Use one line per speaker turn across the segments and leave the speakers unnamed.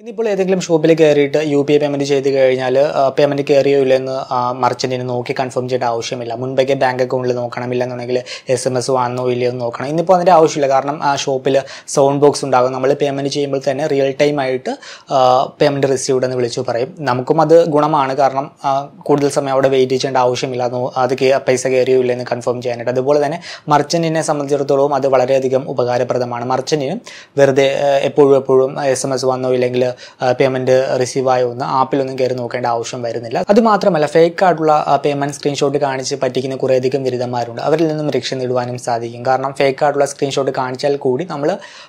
ഇനിയിപ്പോൾ ഏതെങ്കിലും ഷോപ്പിൽ കയറിയിട്ട് യു പി ഐ പേയ്മെൻറ്റ് ചെയ്ത് കഴിഞ്ഞാൽ പേയ്മെൻറ്റ് കയറിയോ ഇല്ലെന്ന് മർച്ചൻറ്റിന് നോക്കി കൺഫേം ചെയ്യേണ്ട ആവശ്യമില്ല മുൻപൊക്കെ ബാങ്ക് അക്കൗണ്ടിൽ നോക്കണം ഇല്ലെന്നുണ്ടെങ്കിൽ എസ് എം എസ് വന്നോ ഇല്ലയോ എന്ന് നോക്കണം ഇന്നിപ്പോൾ അതിൻ്റെ ആവശ്യമില്ല കാരണം ആ ഷോപ്പിൽ സൗണ്ട് ബോക്സ് ഉണ്ടാകും നമ്മൾ പേയ്മെൻറ്റ് ചെയ്യുമ്പോൾ തന്നെ റിയൽ ടൈം ആയിട്ട് പേയ്മെൻറ്റ് റിസീവ്ഡ് എന്ന് വിളിച്ചു പറയും നമുക്കും അത് ഗുണമാണ് കാരണം ആ, കൂടുതൽ സമയം അവിടെ വെയിറ്റ് ചെയ്യേണ്ട ആവശ്യമില്ല അത് നോ- അത് കേ- പൈസ കയറിയോ ഇല്ലെന്ന് കൺഫേം ചെയ്യാനായിട്ട് അതുപോലെ തന്നെ മർച്ചൻറ്റിനെ സംബന്ധിച്ചിടത്തോളം അത് വളരെയധികം ഉപകാരപ്രദമാണ് മർച്ചൻറ്റിനും വെറുതെ ആ, എപ്പോഴും എപ്പോഴും എസ് എം എസ് വന്നോ ഇല്ലെങ്കിൽ പേയ്മെൻറ്റ് റിസീവ് ആയോ എന്ന് ആപ്പിലൊന്നും കയറി നോക്കേണ്ട ആവശ്യം വരുന്നില്ല അത് മാത്രമല്ല ഫേക്ക് ആയിട്ടുള്ള പേയ്മെൻറ്റ് സ്ക്രീൻഷോട്ട് കാണിച്ച് പറ്റിക്കുന്ന കുറേയധികം ബിരുദന്മാരുണ്ട് അവരിൽ നിന്നും രക്ഷ നേടുവാനും സാധിക്കും കാരണം ഫേക്ക് ആയിട്ടുള്ള സ്ക്രീൻഷോട്ട് കാണിച്ചാൽ കൂടി നമ്മൾ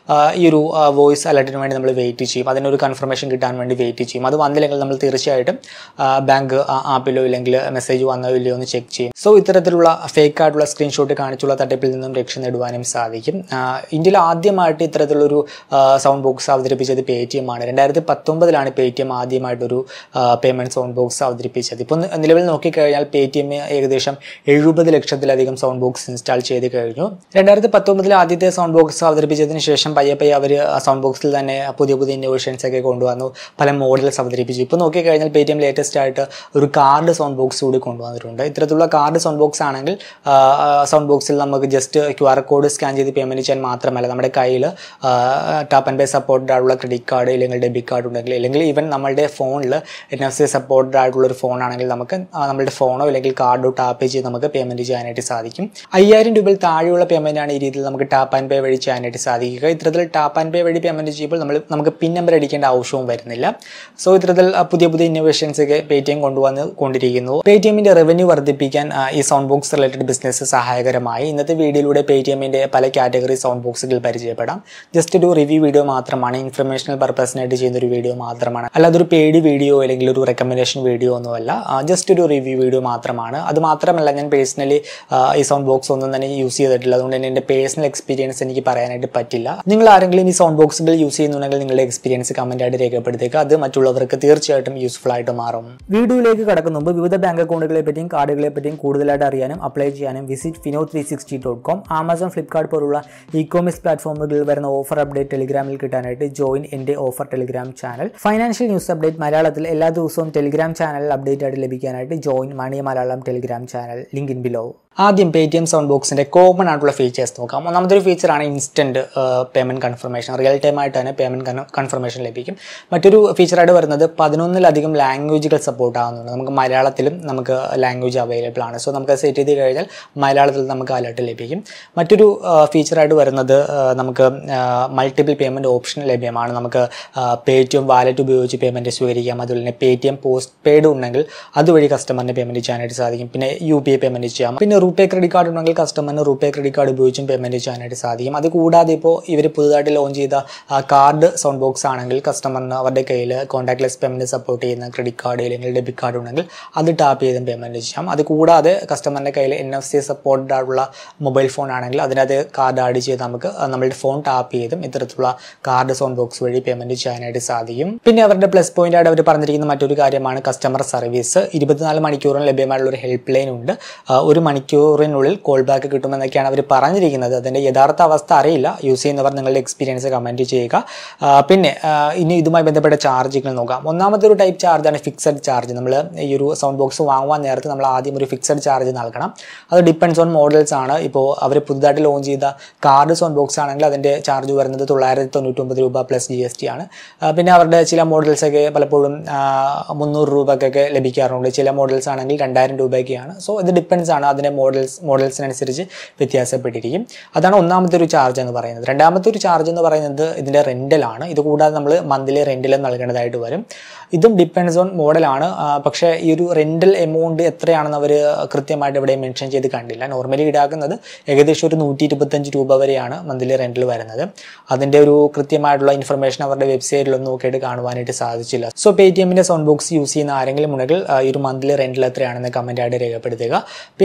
ഈ ഒരു വോയിസ് അലർട്ടിന് വേണ്ടി നമ്മൾ വെയിറ്റ് ചെയ്യും അതിനൊരു കൺഫർമേഷൻ കിട്ടാൻ വേണ്ടി വെയിറ്റ് ചെയ്യും അത് വന്നില്ലെങ്കിൽ നമ്മൾ തീർച്ചയായിട്ടും ബാങ്ക് ആപ്പിലോ ഇല്ലെങ്കിൽ മെസ്സേജ് വന്നോ ഇല്ലയോ എന്ന് ചെക്ക് ചെയ്യും സോ ഇത്തരത്തിലുള്ള ഫേക്ക് ആയിട്ടുള്ള സ്ക്രീൻഷോട്ട് കാണിച്ചുള്ള തട്ടിപ്പിൽ നിന്നും രക്ഷ നേടുവാനും സാധിക്കും ആ, ഇന്ത്യയിൽ ആദ്യമായിട്ട് ഇത്തരത്തിലുള്ളൊരു സൗണ്ട് ബോക്സ് അവതരിപ്പിച്ചത് പേ ടി എം ആണ് രണ്ടായിരത്തി പത്തൊമ്പതിലാണ് പേ ടി എം ആദ്യമായിട്ടൊരു പേയ്മെൻറ്റ് സൗണ്ട് ബോക്സ് അവതരിപ്പിച്ചത് ഇപ്പോൾ നി- നിലവിൽ നോക്കിക്കഴിഞ്ഞാൽ പേ ടി എം ഏകദേശം എഴുപത് ലക്ഷത്തിലധികം സൗണ്ട് ബോക്സ് ഇൻസ്റ്റാൾ ചെയ്ത് കഴിഞ്ഞു രണ്ടായിരത്തി പത്തൊമ്പതിൽ ആദ്യത്തെ സൗണ്ട് ബോക്സ് അവതരിപ്പിച്ചതിന് ശേഷം പയ്യെ പയ്യെ അവർ സൗണ്ട് ബോക്സിൽ തന്നെ പുതിയ പുതിയ ഇന്നോവേഷൻസ് ഒക്കെ കൊണ്ടുവന്നു പല മോഡൽസ് അവതരിപ്പിച്ചു ഇപ്പോൾ നോക്കിക്കഴിഞ്ഞാൽ പേ ടി എം ലേറ്റസ്റ്റ് ആയിട്ട് ഒരു കാർഡ് സൗണ്ട് ബോക്സ് കൂടി കൊണ്ടുവന്നിട്ടുണ്ട് ഇത്തരത്തിലുള്ള കാർഡ് സൗണ്ട് ബോക്സ് ആണെങ്കിൽ സൗണ്ട് ബോക്സിൽ നമുക്ക് just Q R code scan ചെയ്ത് പേയ്മെൻറ്റ് ചെയ്യാൻ മാത്രമല്ല നമ്മുടെ കയ്യിൽ ടാപ്പ് ആൻഡ് പേ സപ്പോർട്ടഡ് ആയിട്ടുള്ള ക്രെഡിറ്റ് കാർഡ് ഇല്ലെങ്കിൽ ഡെബിറ്റ് കാർഡ് ഉണ്ടെങ്കിൽ അല്ലെങ്കിൽ ഈവൻ നമ്മളുടെ ഫോണിൽ എൻ എഫ് സി സപ്പോർട്ടഡ് ആയിട്ടുള്ള ഒരു ഫോൺ ആണെങ്കിൽ നമുക്ക് ആ, നമ്മളുടെ ഫോണോ അല്ലെങ്കിൽ കാർഡോ ടാപ്പ് ചെയ്ത് നമുക്ക് പേയ്മെൻറ്റ് ചെയ്യാനായിട്ട് സാധിക്കും അയ്യായിരം രൂപയിൽ താഴെയുള്ള പേയ്മെൻ്റ് ആണ് ഈ രീതിയിൽ നമുക്ക് ടാപ്പ് ആൻഡ് പേ വഴി ചെയ്യാനായിട്ട് സാധിക്കുക ഇത്തരത്തിൽ ടാപ്പ് ആൻഡ് പേ വഴി പേയ്മെൻറ്റ് ചെയ്യുമ്പോൾ നമ്മൾ നമുക്ക് പിൻ നമ്പർ അടിക്കേണ്ട ആവശ്യവും വരുന്നില്ല സോ ഇത്തരത്തിൽ ആ, പുതിയ പുതിയ ഇന്നോവേഷൻസ് ഒക്കെ പേ ടി എം കൊണ്ടുവന്ന് കൊണ്ടിരിക്കുന്നു പേ ടി എമ്മിൻ്റെ റവന്യൂ വർദ്ധിപ്പിക്കാൻ ആ, ഈ സൗണ്ട് ബോക്സ് റിലേറ്റഡ് ബിസിനസ് സഹായകരമായി ഇന്നത്തെ വീഡിയോയിലൂടെ പേ ടി എമ്മിൻ്റെ പല കാറ്റഗറി സൗണ്ട് ബോക്സുകൾ പരിചയപ്പെടാം ജസ്റ്റ് ഒരു റിവ്യൂ വീഡിയോ മാത്രമാണ് ഇൻഫർമേഷണൽ പർപ്പസിനായിട്ട് ചെയ്യുന്ന ഒരു വീഡിയോ മാത്രമാണ് അല്ലാതെ ഒരു പേഡ് വീഡിയോ അല്ലെങ്കിൽ ഒരു റെക്കമെൻഡേഷൻ വീഡിയോ ഒന്നുമല്ല ജസ്റ്റ് ഒരു റിവ്യൂ വീഡിയോ മാത്രമാണ് അത് മാത്രമല്ല ഞാൻ പേഴ്സണലി ഈ സൗണ്ട് ബോക്സ് ഒന്നും തന്നെ യൂസ് ചെയ്തിട്ടില്ല അതുകൊണ്ട് തന്നെ എൻ്റെ പേഴ്സണൽ എക്സ്പീരിയൻസ് എനിക്ക് പറയാനായിട്ട് പറ്റില്ല നിങ്ങൾ ആരെങ്കിലും ഈ സൗണ്ട് ബോക്സുകൾ യൂസ് ചെയ്യുന്നുണ്ടെങ്കിൽ നിങ്ങളുടെ എക്സ്പീരിയൻസ് കമൻ്റ് ആയിട്ട് രേഖപ്പെടുത്തുക അത് മറ്റുള്ളവർക്ക് തീർച്ചയായിട്ടും യൂസ്ഫുൾ ആയിട്ട് മാറും വീഡിയോയിലേക്ക് കടക്കുന്ന മുമ്പ് വിവിധ ബാങ്ക് അക്കൗണ്ടുകളെ പറ്റിയും കാർഡുകളെ പറ്റിയും കൂടുതലായിട്ട് അറിയാനും അപ്ലൈ ചെയ്യാനും visit Fino three sixty dot com Amazon Flipkart പോലുള്ള ഇ കോമേഴ്സ് പ്ലാറ്റ്ഫോമുകളിൽ വരുന്ന ഓഫർ അപ്ഡേറ്റ് ടെലിഗ്രാമിൽ കിട്ടാനായിട്ട് ജോയിൻ എൻ്റെ offer Telegram channel financial news update മലയാളത്തിൽ എല്ലാ ദിവസവും ടെലിഗ്രാം ചാനൽ അപ്ഡേറ്റ് ആയിട്ട് ലഭിക്കാനായിട്ട് join money Malayalam Telegram channel link in below ആദ്യം പേ ടി എം സൗണ്ട് ബോക്സിൻ്റെ കോമൺ ആയിട്ടുള്ള ഫീച്ചേഴ്സ് നോക്കാം ഒന്നാമത്തെ ഒരു ഫീച്ചറാണ് instant payment confirmation real time ആയിട്ട് തന്നെ പേയ്മെൻറ്റ് കൺഫർമേഷൻ ലഭിക്കും മറ്റൊരു ഫീച്ചറായിട്ട് വരുന്നത് പതിനൊന്നിലധികം ലാംഗ്വേജുകൾ സപ്പോർട്ട് ആവുന്നുണ്ട് നമുക്ക് മലയാളത്തിലും നമുക്ക് ലാംഗ്വേജ് അവൈലബിൾ ആണ് സോ നമുക്ക് സെറ്റ് ചെയ്ത് കഴിഞ്ഞാൽ മലയാളത്തിൽ നമുക്ക് അലർട്ട് ലഭിക്കും മറ്റൊരു ഫീച്ചറായിട്ട് വരുന്നത് ആ, നമുക്ക് മൾട്ടിപ്പിൾ പേയ്മെൻറ്റ് ഓപ്ഷൻ ലഭ്യമാണ് നമുക്ക് പേ ടി എം വാലറ്റ് ഉപയോഗിച്ച് പേയ്മെൻറ്റ് സ്വീകരിക്കാം അതുപോലെ തന്നെ Paytm postpaid ഉണ്ടെങ്കിൽ അതുവഴി കസ്റ്റമറിന് പേയ്മെൻറ്റ് ചെയ്യാനായിട്ട് സാധിക്കും പിന്നെ യു പി ഐ പേയ്മെൻറ്റ് ചെയ്യാം പിന്നെ റൂപേ ക്രെഡിറ്റ് കാർഡ് ഉണ്ടെങ്കിൽ കസ്റ്റമറിന് റൂപേ ക്രെഡിറ്റ് കാർഡ് ഉപയോഗിച്ചും പേയ്മെൻറ്റ് ചെയ്യാനായിട്ട് സാധിക്കും അത് കൂടാതെ ഇപ്പോൾ ഇവർ പുതുതായിട്ട് ലോഞ്ച് ചെയ്ത കാർഡ് സൗണ്ട് ബോക്സ് ആണെങ്കിൽ കസ്റ്റമറിന് അവരുടെ കയ്യിൽ കോൺടാക്ട്ലെസ് പേയ്മെൻറ്റ് സപ്പോർട്ട് ചെയ്യുന്ന ക്രെഡിറ്റ് കാർഡ് അല്ലെങ്കിൽ ഡെബിറ്റ് കാർഡ് ഉണ്ടെങ്കിൽ അത് ടാപ്പ് ചെയ്തും പേയ്മെൻറ്റ് ചെയ്യാം അത് കൂടാതെ കസ്റ്റമറിൻ്റെ കയ്യിൽ എൻ എഫ് സി സപ്പോർട്ടഡ് ആയിട്ടുള്ള മൊബൈൽ ഫോൺ ആണെങ്കിൽ അതിനകത്ത് കാർഡ് ആഡ് ചെയ്ത് നമുക്ക് നമ്മളുടെ ഫോൺ ടാപ്പ് ചെയ്തും ഇത്തരത്തിലുള്ള കാർഡ് സൗണ്ട് ബോക്സ് വഴി പേയ്മെൻറ്റ് ചെയ്യാനായിട്ട് സാധിക്കും പിന്നെ അവരുടെ പ്ലസ് പോയിന്റ് ആയിട്ട് അവർ പറഞ്ഞിരിക്കുന്ന മറ്റൊരു കാര്യമാണ് കസ്റ്റമർ സർവീസ് ഇരുപത്തിനാല് മണിക്കൂറിന് ലഭ്യമായിട്ടുള്ള ഒരു ഹെൽപ്പ് ലൈൻ ഉണ്ട് ആ, ഒരു മണിക്കൂറിനുള്ളിൽ കോൾ ബാക്ക് കിട്ടുമെന്നൊക്കെയാണ് അവർ പറഞ്ഞിരിക്കുന്നത് അതിൻ്റെ യഥാർത്ഥ അവസ്ഥ അറിയില്ല യൂസ് ചെയ്യുന്നവർ നിങ്ങളുടെ എക്സ്പീരിയൻസ് കമൻറ്റ് ചെയ്യുക ആ, പിന്നെ ആ, ഇനി ഇതുമായി ബന്ധപ്പെട്ട ചാർജുകൾ നോക്കാം ഒന്നാമത്തെ ഒരു ടൈപ്പ് ചാർജാണ് ഫിക്സഡ് ചാർജ് നമ്മൾ ഈ ഒരു സൗണ്ട് ബോക്സ് വാങ്ങുവാൻ നേരത്ത് നമ്മൾ ആദ്യം ഒരു ഫിക്സഡ് ചാർജ് നൽകണം അത് ഡിപ്പെൻഡ്സ് ഓൺ മോഡൽസ് ആണ് ഇപ്പോൾ അവർ പുതുതായിട്ട് ലോഞ്ച് ചെയ്ത കാർഡ് സൗണ്ട് ബോക്സ് ആണെങ്കിൽ അതിൻ്റെ ചാർജ് വരുന്നത് തൊള്ളായിരത്തി തൊണ്ണൂറ്റൊമ്പത് രൂപ പ്ലസ് ജി എസ് ടി ആണ് ആ, പിന്നെ അവരുടെ ചില മോഡൽസൊക്കെ പലപ്പോഴും ആ, മുന്നൂറ് രൂപക്കൊക്കെ ലഭിക്കാറുണ്ട് ചില മോഡൽസ് ആണെങ്കിൽ രണ്ടായിരം രൂപയൊക്കെയാണ് സോ ഇത് ഡിപ്പെൻഡ്സ് ആണ് അതിൻ്റെ മോഡൽസ് മോഡൽസിനനുസരിച്ച് വ്യത്യാസപ്പെട്ടിരിക്കും അതാണ് ഒന്നാമത്തെ ഒരു ചാർജ് എന്ന് പറയുന്നത് രണ്ടാമത്തെ ഒരു ചാർജ് എന്ന് പറയുന്നത് ഇതിൻ്റെ റെൻ്റലാണ് ഇത് കൂടാതെ നമ്മൾ മന്ത്ലി റെൻ്റൽ നൽകേണ്ടതായിട്ട് വരും ഇതും ഡിപ്പെൻഡ്സ് ഓൺ മോഡലാണ് പക്ഷേ ഈ ഒരു റെൻ്റൽ എമൗണ്ട് എത്രയാണെന്ന് അവർ കൃത്യമായിട്ട് ഇവിടെ മെൻഷൻ ചെയ്ത് കണ്ടില്ല നോർമലി ഈടാക്കുന്നത് ഏകദേശം ഒരു നൂറ്റി ഇരുപത്തഞ്ച് രൂപ വരെയാണ് മന്ത്ലി റെൻ്റൽ വരുന്നത് അതിൻ്റെ ഒരു കൃത്യമായിട്ടുള്ള ഇൻഫർമേഷൻ അവരുടെ വെബ്സൈറ്റിലൊന്നും നോക്കിയിട്ട് കാണുവാനായിട്ട് സാധിച്ചില്ല സോ പേ ടി എമ്മിൻ്റെ സൗണ്ട് ബോക്സ് യൂസ് ചെയ്യുന്ന ആരെങ്കിലും ഉണ്ടെങ്കിൽ ആ, ഈ ഒരു മന്ത്ലി റെൻ്റൽ എത്രയാണെന്ന് കമൻ്റ് ആയിട്ട് രേഖപ്പെടുത്തുക പിന്നെ വരുന്നൊരു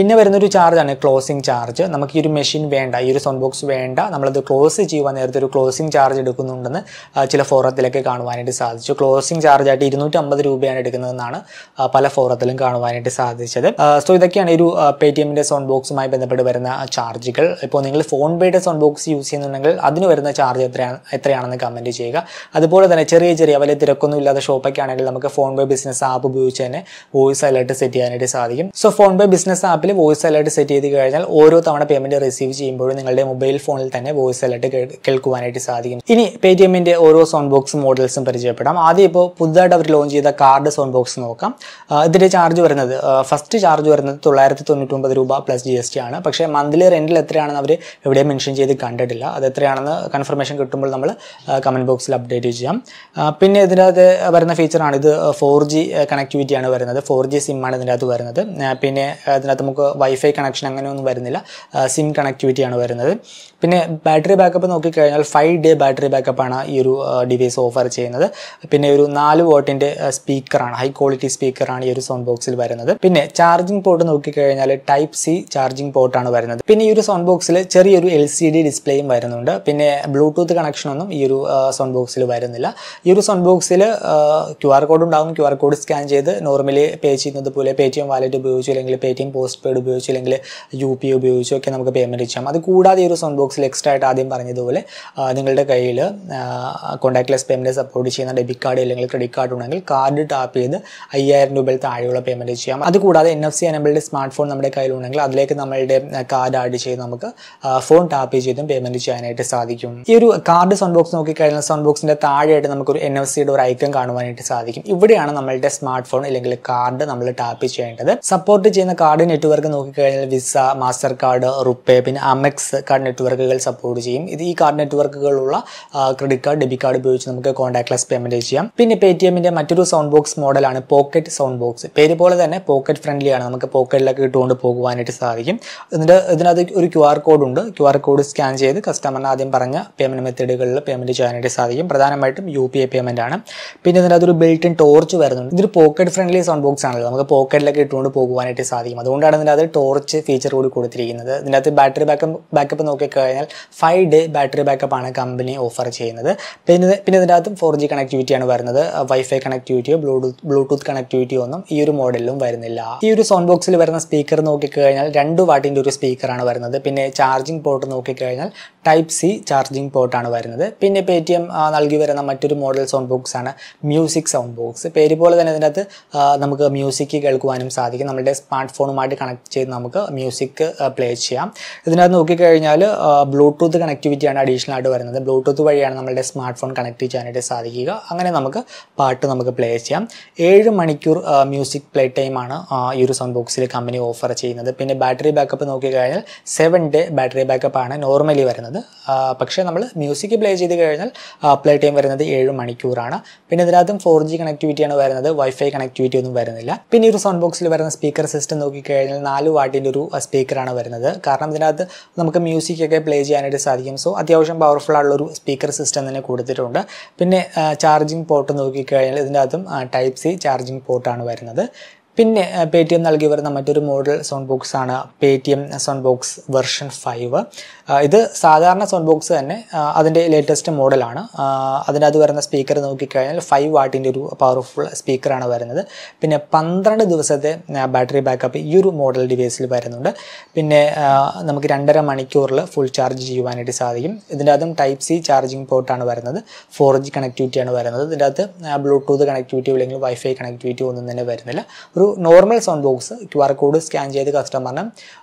ഒരു ചാർജാണ് ക്ലോസിംഗ് ചാർജ് നമുക്ക് ഈ ഒരു മെഷീൻ വേണ്ട ഈ ഒരു സൗണ്ട് ബോക്സ് വേണ്ട നമ്മളത് ക്ലോസ് ചെയ്യുവാൻ നേരത്തെ ഒരു ക്ലോസിംഗ് ചാർജ് എടുക്കുന്നുണ്ടെന്ന് ആ, ചില ഫോറത്തിലൊക്കെ കാണുവാനായിട്ട് സാധിച്ചു ക്ലോസിംഗ് ചാർജായിട്ട് ഇരുന്നൂറ്റി അമ്പത് രൂപയാണ് എടുക്കുന്നതെന്നാണ് ആ, പല ഫോറത്തിലും കാണുവാനായിട്ട് സാധിച്ചത് സോ ഇതൊക്കെയാണ് ഈ ഒരു പേ ടി എമ്മിൻ്റെ സൗണ്ട് ബോക്സുമായി ബന്ധപ്പെട്ട് വരുന്ന ചാർജുകൾ ഇപ്പോൾ നിങ്ങൾ ഫോൺ പേയുടെ സൗണ്ട് ബോക്സ് യൂസ് ചെയ്യുന്നുണ്ടെങ്കിൽ അതിന് വരുന്ന ചാർജ് എത്രയാണ് എത്രയാണെന്ന് കമൻറ്റ് ചെയ്യുക അതുപോലെ തന്നെ ചെറിയ ചെറിയ വലിയ തിരക്കൊന്നും ഇല്ലാത്ത ഷോപ്പൊക്കെ ആണെങ്കിൽ നമുക്ക് ഫോൺ പേ ബിസിനസ് ആപ്പ് ഉപയോഗിച്ച് തന്നെ വോയിസ് അലേർട്ട് സെറ്റ് ചെയ്യാനായിട്ട് സാധിക്കും സോ ഫോൺ പേ ബിസിനസ് ആപ്പിൽ വോയിസ് അലേർട്ട് സെറ്റ് ചെയ്ത് കഴിഞ്ഞാൽ ഓരോ തവണ പേയ്മെന്റ് റിസീവ് ചെയ്യുമ്പോഴും നിങ്ങളുടെ മൊബൈൽ ഫോണിൽ തന്നെ വോയിസ് അലേർട്ട് കേൾക്കുവാനായിട്ട് സാധിക്കും ഇനി പേ ടി എമ്മിന്റെ ഓരോ സൗണ്ട് ബോക്സ് മോഡൽസും പരിചയപ്പെടാം ആദ്യം ഇപ്പോൾ പുതുതായിട്ട് അവർ ലോഞ്ച് ചെയ്ത കാർഡ് സൗണ്ട് ബോക്സ് നോക്കാം ആ, ഇതിന്റെ ചാർജ് വരുന്നത് ഫസ്റ്റ് ചാർജ് വരുന്നത് തൊള്ളായിരത്തി തൊണ്ണൂറ്റൊമ്പത് രൂപ പ്ലസ് ജി എസ് ടി ആണ് പക്ഷേ മന്ത്ലി റെന്റിൽ എത്രയാണെന്ന് അവർ എവിടെയും മെൻഷൻ ചെയ്ത് കണ്ടിട്ടില്ല അത് എത്രയാണെന്ന് കൺഫർമേഷൻ കിട്ടുമ്പോൾ നമ്മൾ കമന്റ് ബോക്സിൽ അപ്ഡേറ്റ് ചെയ്യാം ആ, പിന്നെ ഇതിനകത്ത് വരുന്ന ഫീച്ചറാണ് ഇത് ഫോർ ജി കണക്ടിവിറ്റി ആണ് വരുന്നത് ഫോർ ജി സിം ആണ് ഇതിനകത്ത് വരുന്നത് ആ, പിന്നെ ഇതിനകത്ത് നമുക്ക് വൈഫൈ കണക്ഷൻ അങ്ങനെയൊന്നും വരുന്നില്ല സിം കണക്ടിവിറ്റി ആണ് വരുന്നത് പിന്നെ ബാറ്ററി ബാക്കപ്പ് നോക്കിക്കഴിഞ്ഞാൽ ഫൈവ് ഡേ ബാറ്ററി ബാക്കപ്പ് ആണ് ഈ ഒരു ഡിവൈസ് ഓഫർ ചെയ്യുന്നത് പിന്നെ ഒരു നാല് വോട്ടിൻ്റെ സ്പീക്കറാണ് ഹൈ ക്വാളിറ്റി സ്പീക്കറാണ് ഈ ഒരു സൗണ്ട് ബോക്സിൽ വരുന്നത് പിന്നെ ചാർജിംഗ് പോർട്ട് നോക്കിക്കഴിഞ്ഞാൽ ടൈപ്പ് സി ചാർജിംഗ് പോർട്ടാണ് വരുന്നത് പിന്നെ ഈ ഒരു സൗണ്ട് ബോക്സിൽ ചെറിയൊരു എൽ സി ഡി ഡിസ്പ്ലേയും വരുന്നുണ്ട് പിന്നെ ബ്ലൂടൂത്ത് കണക്ഷനൊന്നും ഈ ഒരു സൗണ്ട് ബോക്സിൽ വരുന്നില്ല ഈ ഒരു സൗണ്ട് ബോക്സിൽ ക്യു ആർ കോഡ് ഉണ്ടാകും ക്യു ആർ കോഡ് സ്കാൻ ചെയ്ത് നോർമലി പേ ചെയ്യുന്നത് പോലെ പേ ടി എം വാലറ്റ് ഉപയോഗിച്ചു അല്ലെങ്കിൽ Paytm postpaid ഉപയോഗിച്ചു അല്ലെങ്കിൽ യു പി ഉപയോഗിച്ചു ഒക്കെ നമുക്ക് പേയ്മെൻറ്റ് ചെയ്യാം അത് കൂടാതെ ഈ ഒരു സൗണ്ട് ബോക്സിൽ എക്സ്ട്രാ ആയിട്ട് ആദ്യം പറഞ്ഞതുപോലെ ആ, നിങ്ങളുടെ കയ്യിൽ കോൺടാക്ട്ലെസ് പേയ്മെൻറ്റ് സപ്പോർട്ട് ചെയ്യുന്ന ഡെബിറ്റ് കാർഡ് അല്ലെങ്കിൽ ക്രെഡിറ്റ് കാർഡ് ഉണ്ടെങ്കിൽ കാർഡ് ടാപ്പ് ചെയ്ത് അയ്യായിരം രൂപയിൽ താഴെയുള്ള പേയ്മെൻറ്റ് ചെയ്യാം അത് കൂടാതെ N F C enabled smartphone നമ്മുടെ കയ്യിലുണ്ടെങ്കിൽ അതിലേക്ക് നമ്മളുടെ കാർഡ് ആഡ് ചെയ്ത് നമുക്ക് ഫോൺ ടാപ്പ് ചെയ്തും പേയ്മെൻറ്റ് ചെയ്യാനായിട്ട് സാധിക്കും ഈ ഒരു കാർഡ് സൗണ്ട് ബോക്സ് നോക്കിക്കഴിഞ്ഞാൽ സൗണ്ട് ബോക്സിൻ്റെ താഴെയായിട്ട് നമുക്കൊരു എൻ എഫ് സിയുടെ ഒരു ഐക്കൺ കാണുവാനായിട്ട് സാധിക്കും ഇവിടെയാണ് നമ്മളുടെ സ്മാർട്ട് ഫോൺ അല്ലെങ്കിൽ കാർഡ് നമ്മൾ ടാപ്പ് ചെയ്യേണ്ടത് സപ്പോർട്ട് ചെയ്യുന്ന കാർഡ് നെറ്റ്വർക്ക് നോക്കിക്കഴിഞ്ഞാൽ വിസ മാസ്റ്റർ കാർഡ് റുപ്പേ പിന്നെ അമെക്സ് കാർഡ് നെറ്റ്വർക്കുകൾ സപ്പോർട്ട് ചെയ്യും ഇത് ഈ കാർഡ് നെറ്റ്വർക്കുകളുള്ള ക്രെഡിറ്റ് കാർഡ് ഡെബിറ്റ് കാർഡ് ഉപയോഗിച്ച് നമുക്ക് കോൺടാക്ട്ലെസ് പേയ്മെന്റ് ചെയ്യാം പിന്നെ പേ ടി എമ്മിന്റെ മറ്റൊരു സൗണ്ട് ബോക്സ് മോഡലാണ് പോക്കറ്റ് സൗണ്ട് ബോക്സ് പേര് പോലെ തന്നെ പോക്കറ്റ് ഫ്രണ്ട്ലി ആണ് നമുക്ക് പോക്കറ്റിലൊക്കെ ഇട്ടുകൊണ്ട് പോകുവാനായിട്ട് സാധിക്കും ഇതിന്റെ ഇതിനകത്ത് ഒരു ക്യു ആർ കോഡ് ഉണ്ട് ക്യു ആർ കോഡ് സ്കാൻ ചെയ്ത് കസ്റ്റമറിന് ആദ്യം പറഞ്ഞ പേയ്മെന്റ് മെത്തേഡുകളിൽ പേയ്മെന്റ് ചെയ്യാനായിട്ട് സാധിക്കും പ്രധാനമായിട്ടും യു പി ഐ പേയ്മെന്റ് ആണ് പിന്നെ ഇതിനകത്ത് ഒരു ബിൽറ്റ് ഇൻ ടോർച്ച് വരുന്നുണ്ട് ഇതൊരു പോക്കറ്റ് ഫ്രണ്ട്ലി സൗണ്ട് ബോക്സ് ആണല്ലോ നമുക്ക് പോക്കറ്റിലൊക്കെ ഇട്ടുകൊണ്ട് പോകുവാനായിട്ട് സാധിക്കും അതുകൊണ്ടാണ് ഇതിനകത്ത് ടോർച്ച് ഫീച്ചർ കൂടി കൊടുത്തിരിക്കുന്നത് ഇതിനകത്ത് ബാറ്ററി ബാക്കപ്പ് ബാക്കപ്പ് നോക്കിക്കഴിഞ്ഞാൽ ഫൈവ് ഡേ ബാറ്ററി ബാക്കപ്പ് ആണ് കമ്പനി ഓഫർ ചെയ്യുന്നത് പിന്നെ ഇത് പിന്നെ ഇതിനകത്തും ഫോർ ജി കണക്ടിവിറ്റിയാണ് വരുന്നത് വൈഫൈ കണക്ടിവിറ്റിയോ ബ്ലൂടൂത്ത് ബ്ലൂടൂത്ത് കണക്ടിവിറ്റിയോ ഒന്നും ഈ ഒരു മോഡലിലും വരുന്നില്ല ഈ ഒരു സൗണ്ട് ബോക്സിൽ വരുന്ന സ്പീക്കർ നോക്കിക്കഴിഞ്ഞാൽ രണ്ട് വാട്ടിൻ്റെ ഒരു സ്പീക്കറാണ് വരുന്നത് പിന്നെ ചാർജിംഗ് പോർട്ട് നോക്കിക്കഴിഞ്ഞാൽ ടൈപ്പ് സി ചാർജിംഗ് പോർട്ടാണ് വരുന്നത് പിന്നെ പേ ടി എം നൽകി വരുന്ന മറ്റൊരു മോഡൽ സൗണ്ട് ബോക്സ് ആണ് മ്യൂസിക് സൗണ്ട് ബോക്സ് പേര് പോലെ തന്നെ ഇതിനകത്ത് ആ, നമുക്ക് മ്യൂസിക് കേൾക്കുവാനും സാധിക്കും നമ്മുടെ സ്മാർട്ട് ഫോണുമായിട്ട് കണക്ട് ചെയ്ത് നമുക്ക് മ്യൂസിക് പ്ലേ ചെയ്യാം ഇതിനകത്ത് നോക്കിക്കഴിഞ്ഞാൽ ബ്ലൂടൂത്ത് കണക്ടിവിറ്റിയാണ് അഡീഷണൽ ആയിട്ട് വരുന്നത് ബ്ലൂടൂത്ത് വഴിയാണ് നമ്മുടെ സ്മാർട്ട് ഫോൺ കണക്ട് ചെയ്യാനായിട്ട് സാധിക്കുക അങ്ങനെ നമുക്ക് പാട്ട് നമുക്ക് പ്ലേ ചെയ്യാം ഏഴ് മണിക്കൂർ മ്യൂസിക് പ്ലേ ടൈമാണ് ഈ ഒരു സൗണ്ട് ബോക്സിൽ കമ്പനി ഓഫർ ചെയ്യുന്നത് പിന്നെ ബാറ്ററി ബാക്കപ്പ് നോക്കിക്കഴിഞ്ഞാൽ സെവൻ ഡേ ബാറ്ററി ബാക്കപ്പ് ആണ് നോർമലി വരുന്നത് ആ, പക്ഷേ നമ്മൾ മ്യൂസിക് പ്ലേ ചെയ്ത് കഴിഞ്ഞാൽ പ്ലേ ടൈം വരുന്നത് ഏഴ് മണിക്കൂറാണ് പിന്നെ ഇതിനകത്തും ഫോർ ജി കണക്ടിവിറ്റിയാണ് വരുന്നത് വൈഫൈ കണക്ടിവിറ്റി ഒന്നും വരുന്നില്ല പിന്നെ ഈ ഒരു സൗണ്ട് ബോക്സിൽ വരുന്ന സ്പീക്കർ സിസ്റ്റം നോക്കിക്കഴിഞ്ഞാൽ നാല് വാട്ടിൻ്റെ ഒരു സ്പീക്കറാണ് വരുന്നത് കാരണം ഇതിനകത്ത് നമുക്ക് മ്യൂസിക് ഒക്കെ പ്ലേ ചെയ്യാനായിട്ട് സാധിക്കും സോ അത്യാവശ്യം പവർഫുൾ ആയിട്ടുള്ള ഒരു സ്പീക്കർ സിസ്റ്റം തന്നെ കൊടുത്തിട്ടുണ്ട് പിന്നെ ചാർജിങ് പോർട്ട് നോക്കിക്കഴിഞ്ഞാൽ ഇതിൻ്റെ അകത്തും ടൈപ്പ് സി ചാർജിങ് പോർട്ടാണ് വരുന്നത് പിന്നെ പേ ടി എം നൽകി വരുന്ന മറ്റൊരു മോഡൽ സൗണ്ട് ബോക്സ് ആണ് Paytm sound box version five ഇത് സാധാരണ സൗണ്ട് ബോക്സ് തന്നെ ആ, അതിൻ്റെ ലേറ്റസ്റ്റ് മോഡലാണ് അതിനകത്ത് വരുന്ന സ്പീക്കർ നോക്കിക്കഴിഞ്ഞാൽ ഫൈവ് വാട്ടിൻ്റെ ഒരു പവർഫുൾ സ്പീക്കറാണ് വരുന്നത് പിന്നെ പന്ത്രണ്ട് ദിവസത്തെ ബാറ്ററി ബാക്കപ്പ് ഈ ഒരു മോഡൽ ഡിവൈസിൽ വരുന്നുണ്ട് പിന്നെ ആ, നമുക്ക് രണ്ടര മണിക്കൂറിൽ ഫുൾ ചാർജ് ചെയ്യുവാനായിട്ട് സാധിക്കും ഇതിൻ്റെ അതും ടൈപ്പ് സി ചാർജിങ് പോർട്ടാണ് വരുന്നത് ഫോർ ജി കണക്ടിവിറ്റിയാണ് വരുന്നത് ഇതിൻ്റെ അകത്ത് ബ്ലൂടൂത്ത് കണക്ടിവിറ്റി അല്ലെങ്കിൽ വൈഫൈ കണക്ടിവിറ്റി ഒന്നും തന്നെ വരുന്നില്ല ഒരു normal sound box Q R code scan ചെയ്ത് കസ്റ്റമറിന്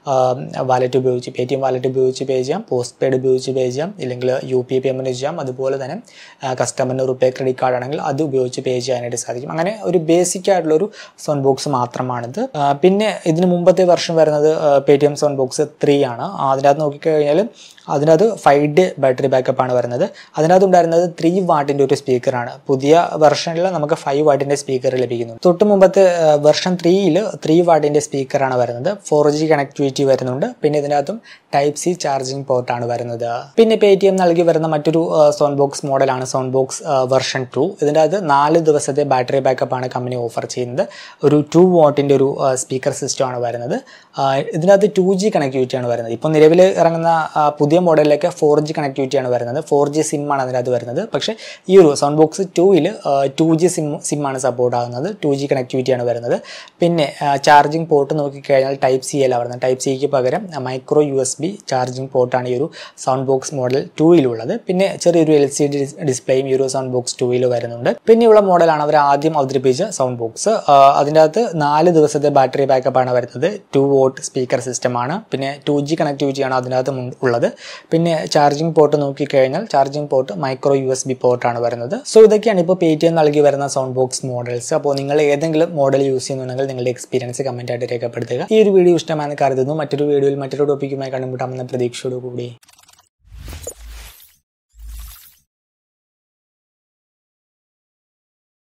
വാലറ്റ് ഉപയോഗിച്ച് പേ ടി എം വാലറ്റ് ഉപയോഗിച്ച് പേ ചെയ്യാം പോസ്റ്റ് പെയ്ഡ് ഉപയോഗിച്ച് പേ ചെയ്യാം ഇല്ലെങ്കിൽ യു പി ഐ പേയ്മെൻറ്റ് ചെയ്യാം അതുപോലെ തന്നെ കസ്റ്റമറിന് റുപ്പേ ക്രെഡിറ്റ് കാർഡ് ആണെങ്കിൽ അത് ഉപയോഗിച്ച് പേ ചെയ്യാനായിട്ട് സാധിക്കും അങ്ങനെ ഒരു ബേസിക് ആയിട്ടുള്ളൊരു സൗണ്ട് ബോക്സ് മാത്രമാണിത് ആ, പിന്നെ ഇതിന് മുമ്പത്തെ വർഷം വരുന്നത് Paytm sound box three ആണ് ആ, അതിനകത്ത് നോക്കിക്കഴിഞ്ഞാൽ അതിനകത്ത് ഫൈവ് ഡേ ബാറ്ററി ബാക്കപ്പ് ആണ് വരുന്നത് അതിനകത്ത് ഉണ്ടായിരുന്നത് ത്രീ വാട്ടിൻ്റെ ഒരു സ്പീക്കറാണ് പുതിയ വെർഷനിൽ നമുക്ക് ഫൈവ് വാട്ടിൻ്റെ സ്പീക്കർ ലഭിക്കുന്നു തൊട്ട് മുമ്പത്തെ വെർഷൻ ത്രീയിൽ ത്രീ വാട്ടിൻ്റെ സ്പീക്കറാണ് വരുന്നത് ഫോർ ജി കണക്ടിവിറ്റി വരുന്നുണ്ട് പിന്നെ ഇതിനകത്തും ടൈപ്പ് സി ചാർജിങ് പോർട്ടാണ് വരുന്നത് പിന്നെ പേ ടി എം നൽകി വരുന്ന മറ്റൊരു സൗണ്ട് ബോക്സ് മോഡലാണ് സൗണ്ട് ബോക്സ് വെർഷൻ ടു ഇതിൻ്റെ അകത്ത് നാല് ദിവസത്തെ ബാറ്ററി ബാക്കപ്പ് ആണ് കമ്പനി ഓഫർ ചെയ്യുന്നത് ഒരു ടു വാട്ടിൻ്റെ ഒരു സ്പീക്കർ സിസ്റ്റമാണ് വരുന്നത് ആ, ഇതിനകത്ത് ടു ജി കണക്ടിവിറ്റിയാണ് വരുന്നത് ഇപ്പോൾ നിലവിൽ ഇറങ്ങുന്ന ആ, പുതിയ മോഡലിലൊക്കെ ഫോർ ജി കണക്ടിവിറ്റിയാണ് വരുന്നത് ഫോർ ജി സിമ്മാണ് അതിനകത്ത് വരുന്നത് പക്ഷേ ഈ ഒരു സൗണ്ട് ബോക്സ് ടൂയിൽ ടു ജി സിം സിമ്മാണ് സപ്പോർട്ട് ആകുന്നത് ടു ജി കണക്ടിവിറ്റിയാണ് വരുന്നത് പിന്നെ ചാർജിങ് പോർട്ട് നോക്കിക്കഴിഞ്ഞാൽ ടൈപ്പ് സി അല്ല വരുന്നത് ടൈപ്പ് സിക്ക് പകരം micro U S B charging പോർട്ടാണ് ഈ ഒരു സൗണ്ട് ബോക്സ് മോഡൽ ടൂയിലുള്ളത് പിന്നെ ചെറിയൊരു എൽ സി ഡി ഡിസ്പ്ലേയും ഈ ഒരു സൗണ്ട് ബോക്സ് ടൂയിൽ വരുന്നുണ്ട് പിന്നെയുള്ള മോഡലാണ് അവർ ആദ്യം അവതരിപ്പിച്ച സൗണ്ട് ബോക്സ് അതിൻ്റെ അകത്ത് നാല് ദിവസത്തെ ബാറ്ററി ബാക്കപ്പ് ആണ് വരുന്നത് ടു വോട്ട് സ്പീക്കർ സിസ്റ്റമാണ് പിന്നെ ടു ജി കണക്ടിവിറ്റിയാണ് അതിനകത്ത് മുൻ- ഉള്ളത് പിന്നെ ചാർജിങ് പോർട്ട് നോക്കിക്കഴിഞ്ഞാൽ charging port micro U S B പോർട്ടാണ് വരുന്നത് സോ ഇതൊക്കെയാണ് ഇപ്പോൾ പേ ടി എം നൽകി വരുന്ന സൗണ്ട് ബോക്സ് മോഡൽസ് അപ്പോൾ നിങ്ങൾ ഏതെങ്കിലും മോഡൽ യൂസ് ചെയ്യുന്നുണ്ടെങ്കിൽ നിങ്ങളുടെ എക്സ്പീരിയൻസ് കമൻ്റ് ആയിട്ട് രേഖപ്പെടുത്തുക ഈ ഒരു വീഡിയോ ഇഷ്ടമാണെന്ന് കരുതുന്നു മറ്റൊരു വീഡിയോയിൽ മറ്റൊരു ടോപ്പിക്കുമായി കണ്ടുമുട്ടാമെന്ന പ്രതീക്ഷയോടുകൂടി